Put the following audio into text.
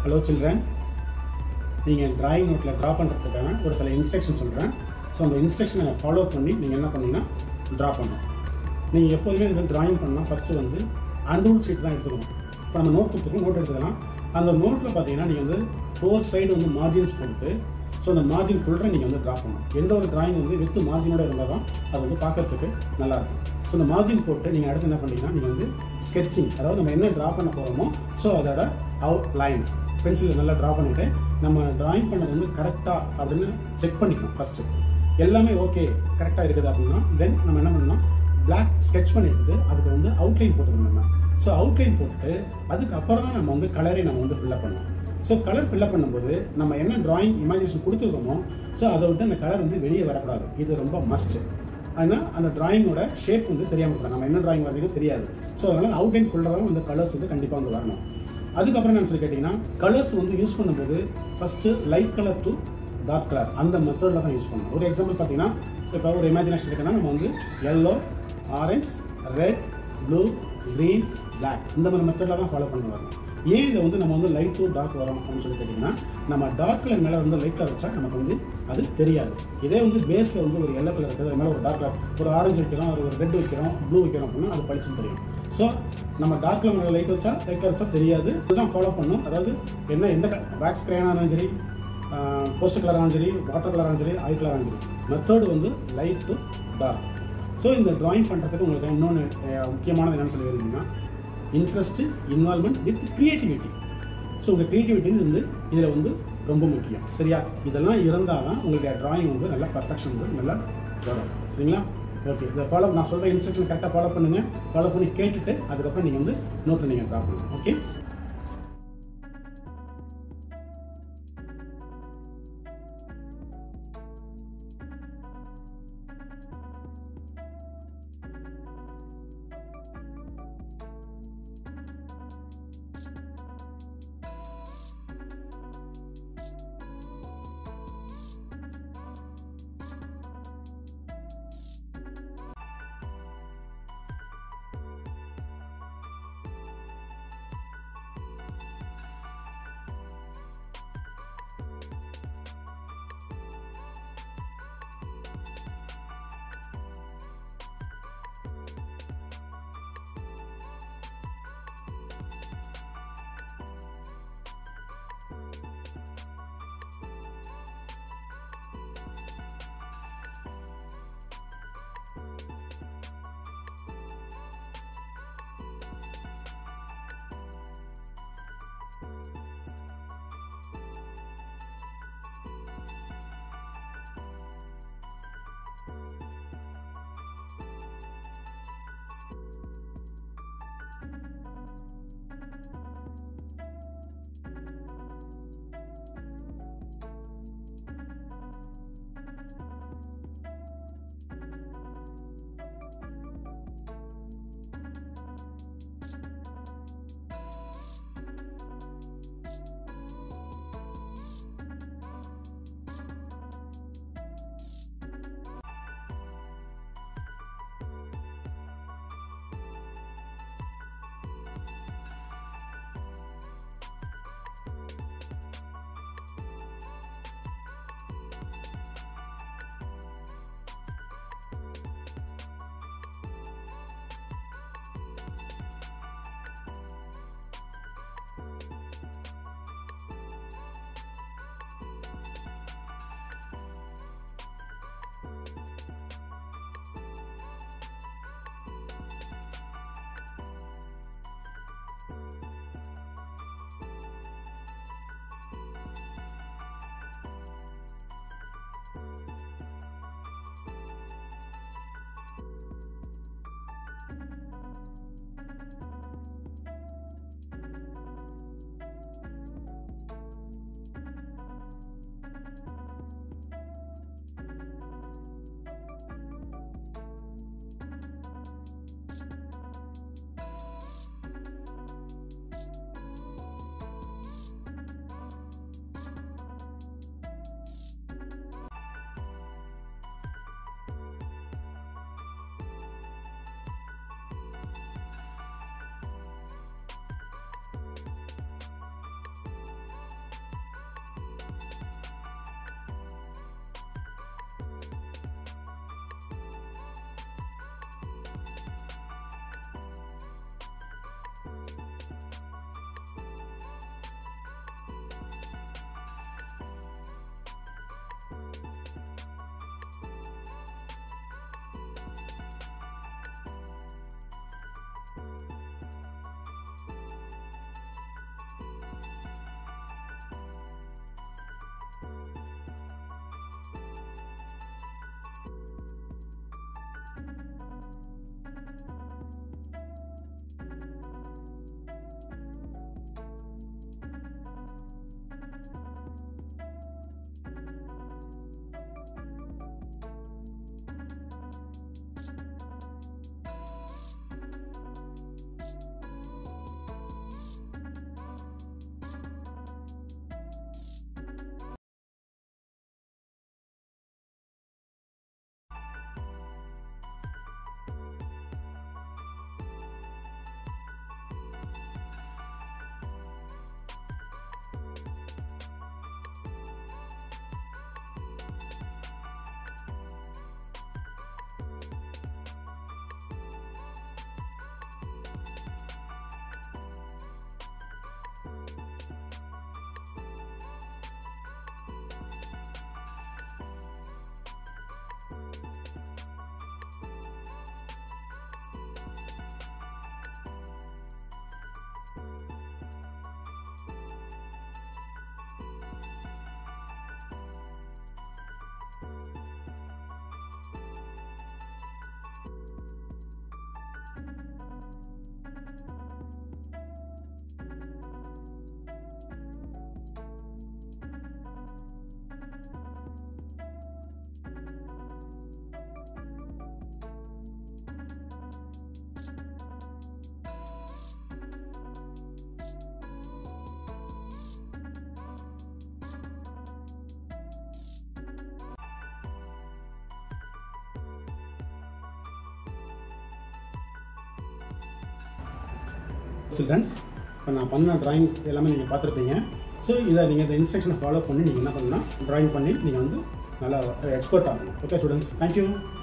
hello children நீங்கள் drawing நோட்டில் draw பண்ணுறதுக்கான ஒரு சில இன்ஸ்ட்ரக்ஷன் சொல்கிறேன் ஸோ அந்த இன்ஸ்ட்ரக்ஷனை ஃபாலோ பண்ணி நீங்கள் என்ன பண்ணீங்கன்னா ட்ரா பண்ணணும் நீங்கள் எப்போதுமே வந்து டிராயிங் பண்ணால் ஃபஸ்ட்டு வந்து அன்ரூல் ஷீட் தான் எடுத்துக்கணும் இப்போ நம்ம நோட் கொடுத்துருக்கோம் நோட் எடுத்துக்கலாம் அந்த நோட்டில் பார்த்தீங்கன்னா நீங்கள் வந்து ஃபோர் சைடு வந்து மார்ஜின்ஸ் போட்டு ஸோ அந்த மார்ஜின் குள்ளே நீங்கள் வந்து ட்ரா பண்ணணும் எந்த ஒரு டிராயிங் வந்து வித் மார்ஜினோட இருந்தால் தான் அது வந்து பார்க்கறதுக்கு நல்லா இருக்கும் ஸோ அந்த மார்ஜின் போட்டு நீங்கள் அடுத்து என்ன பண்ணீங்கன்னா நீங்கள் வந்து ஸ்கெட்சிங் அதாவது நம்ம என்ன ட்ரா பண்ண போகிறோமோ ஸோ அதோட அவுட் லைன்ஸ் பென்சிலில் நல்லா ட்ரா பண்ணிவிட்டு நம்ம டிராயிங் பண்ணது வந்து கரெக்டாக அப்படின்னு செக் பண்ணிக்கணும் ஃபஸ்ட்டு எல்லாமே ஓகே கரெக்டாக இருக்குது அப்படின்னா தென் நம்ம என்ன பண்ணணும் பிளாக் ஸ்கெட்ச் பண்ணி எடுத்துட்டு அதுக்கு வந்து அவுட்லைன் போட்டுக்கணும் நம்ம ஸோ அவுட்லைன் போட்டுட்டு அதுக்கப்புறம் தான் நம்ம வந்து கலரை நம்ம வந்து ஃபில்லப் பண்ணணும் ஸோ கலர் ஃபில்லப் பண்ணும்போது நம்ம என்ன டிராயிங் இமேஜினேஷன் கொடுத்துருக்கோமோ ஸோ அதை விட்டு அந்த கலர் வந்து வெளியே வரக்கூடாது இது ரொம்ப மஸ்ட் ஆனால் அந்த டிராயிங்கோட ஷேப் வந்து தெரியாமல் இருக்கும் நம்ம என்ன டிராயிங் வரைக்கும் தெரியாது ஸோ அதனால் அவுட்லைன் ஃபுல்லாக வந்து கலர்ஸ் வந்து கண்டிப்பாக வந்து வரணும் அதுக்கப்புறம் என்ன சொல்லி கேட்டிங்கன்னா கலர்ஸ் வந்து யூஸ் பண்ணும்போது first light colour to dark colour அந்த மெத்தடில் தான் யூஸ் பண்ணணும் ஒரு எக்ஸாம்பிள் பார்த்தீங்கன்னா இப்போ ஒரு இமேஜினேஷன் இருக்குன்னா நம்ம வந்து yellow orange red blue green black இந்த மாதிரி மெத்தடில் தான் ஃபாலோ பண்ணி வரணும் ஏன் இதை வந்து நம்ம வந்து லைட் டு டார்க் வரோம் அப்படின்னு சொல்லி கேட்டிங்கன்னா நம்ம டார்க் கலர் மேலே வந்து லைட் கலர் வச்சா நமக்கு வந்து அது தெரியாது இதே வந்து பேஸில் வந்து ஒரு எல்லோ கலர் இருக்குது அது மேலே ஒரு டார்க் கலர் ஒரு ஆரஞ்சு வைக்கிறோம் ஒரு ரெட் வைக்கிறோம் ப்ளூ வைக்கிறோம் அப்படின்னா அது பளிச்சுன்னு தெரியும் ஸோ நம்ம டார்க் கலர் மேலே லைட் வச்சா லைட் கலர் வச்சா தெரியாது இதுதான் ஃபாலோ பண்ணும் அதாவது என்ன எந்த வேக்ஸ் கிரேனாக இருந்தாலும் சரி போஸ்ட் கலராக சரி வாட்டர் கலராக சரி ஆயில் கலராக சரி மெத்தடு வந்து லைட் டு டார்க் ஸோ இந்த டிராயிங் பண்ணுறதுக்கு உங்களுக்கு இன்னொன்று முக்கியமானது என்னன்னு சொல்லி இருந்தீங்கன்னா interest involvement with creativity so உங்கள் க்ரியேட்டிவிட்டி வந்து இதில் வந்து ரொம்ப முக்கியம் சரியா இதெல்லாம் இருந்தால் தான் உங்களுடைய டிராயிங் வந்து நல்லா பர்ஃபெக்ஷன் வந்து நல்லா வரும் சரிங்களா ஓகே இதை ஃபாலோ நான் சொல்கிற இன்ஸ்ட்ரக்ஷன் கரெக்டாக ஃபாலோ பண்ணுங்கள் ஃபாலோ பண்ணி கேட்டுட்டு அதுக்கப்புறம் நீங்கள் வந்து நோட்டில் நீங்கள் ட்ரா பண்ணணும் ஓகே சில்ட்ரன்ஸ் இப்போ நான் பண்ண டிராயிங் எல்லாமே நீங்கள் பார்த்துருப்பீங்க ஸோ இதை நீங்கள் இந்த இன்ஸ்ட்ரக்ஷனை ஃபாலோ பண்ணி நீங்கள் என்ன பண்ணலாம் டிராயிங் பண்ணி நீங்கள் வந்து நல்லா எக்ஸ்பர்ட் ஆகணும் ஓகே ஸ்டூடெண்ட்ஸ் தேங்க்யூ